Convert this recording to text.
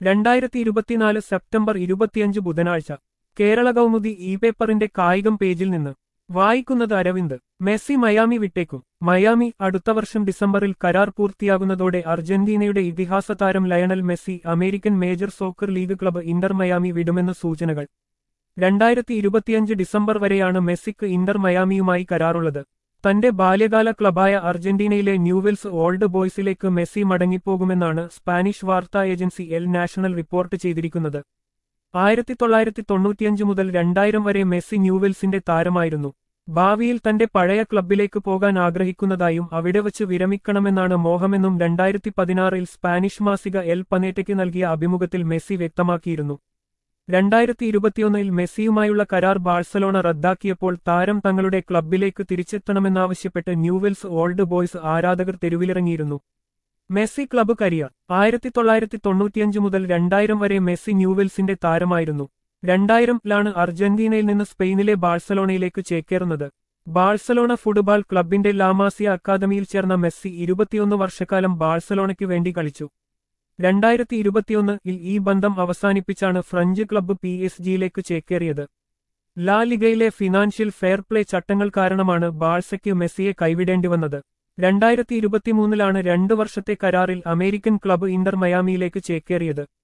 രണ്ടായിരത്തി ഇരുപത്തിനാല് സെപ്റ്റംബർ ഇരുപത്തിയഞ്ച് ബുധനാഴ്ച കേരള കൗമുദി ഇ പേപ്പറിന്റെ കായികം പേജിൽ നിന്ന് വായിക്കുന്നത് അരവിന്ദ് മെസ്സി മയാമി വിട്ടേക്കും മയാമി അടുത്ത വർഷം ഡിസംബറിൽ കരാർ പൂർത്തിയാകുന്നതോടെ അർജന്റീനയുടെ ഇതിഹാസ താരം Lionel Messi American major soccer league club inter Miami വിടുമെന്ന് സൂചനകൾ രണ്ടായിരത്തി ഇരുപത്തിയഞ്ച് ഡിസംബർ വരെയാണ് മെസ്സിക്ക് ഇന്റർ മയാമിയുമായി കരാറുള്ളത് തന്റെ ബാല്യകാല ക്ലബായ അർജന്റീനയിലെ ന്യൂവെൽസ് ഓൾഡ് ബോയ്സിലേക്ക് മെസ്സി മടങ്ങിപ്പോകുമെന്നാണ് സ്പാനിഷ് വാർത്താ ഏജൻസി എൽ നാഷണൽ റിപ്പോർട്ട് ചെയ്തിരിക്കുന്നത് ആയിരത്തി തൊള്ളായിരത്തി തൊണ്ണൂറ്റിയഞ്ച് മുതൽ രണ്ടായിരം വരെ മെസ്സി ന്യൂവെൽസിന്റെ താരമായിരുന്നു ഭാവിയിൽ തന്റെ പഴയ ക്ലബിലേക്ക് പോകാൻ ആഗ്രഹിക്കുന്നതായും അവിടെ വച്ച് വിരമിക്കണമെന്നാണ് മോഹമെന്നും രണ്ടായിരത്തി പതിനാറിൽ സ്പാനിഷ് മാസിക എൽ പനേറ്റയ്ക്ക് നൽകിയ അഭിമുഖത്തിൽ മെസ്സി വ്യക്തമാക്കിയിരുന്നു രണ്ടായിരത്തി ഇരുപത്തിയൊന്നിൽ മെസ്സിയുമായുള്ള കരാർ ബാഴ്സലോണ റദ്ദാക്കിയപ്പോൾ താരം തങ്ങളുടെ ക്ലബിലേക്ക് തിരിച്ചെത്തണമെന്നാവശ്യപ്പെട്ട് ന്യൂവെൽസ് ഓൾഡ് ബോയ്സ് ആരാധകർ തെരുവിലിറങ്ങിയിരുന്നു മെസ്സി ക്ലബ്ബ് കരിയർ ആയിരത്തി തൊള്ളായിരത്തി തൊണ്ണൂറ്റിയഞ്ച് മുതൽ രണ്ടായിരം വരെ മെസ്സി ന്യൂവെൽസിന്റെ താരമായിരുന്നു രണ്ടായിരംലാണ് അർജന്റീനയിൽ നിന്ന് സ്പെയിനിലെ ബാഴ്സലോണയിലേക്ക് ചേക്കേറുന്നത് ബാഴ്സലോണ ഫുട്ബോൾ ക്ലബിന്റെ ലാമാസിയ അക്കാദമിയിൽ ചേർന്ന മെസ്സി ഇരുപത്തിയൊന്ന് വർഷക്കാലം ബാഴ്സലോണയ്ക്ക് വേണ്ടി കളിച്ചു രണ്ടായിരത്തി ഇരുപത്തിയൊന്നിൽ ഈ ബന്ധം അവസാനിപ്പിച്ചാണ് ഫ്രഞ്ച് ക്ലബ്ബ് പി എസ് ജിയിലേക്ക് ചേക്കേറിയത് ലാ ലിഗയിലെ ഫിനാൻഷ്യൽ ഫെയർ പ്ലേ ചട്ടങ്ങൾ കാരണമാണ് ബാഴ്സയ്ക്ക് മെസ്സിയെ കൈവിടേണ്ടി വന്നത് രണ്ടായിരത്തി ഇരുപത്തിമൂന്നിലാണ് രണ്ടു വർഷത്തെ കരാറിൽ അമേരിക്കൻ ക്ലബ്ബ് ഇന്റർ മയാമിയിലേക്ക് ചേക്കേറിയത്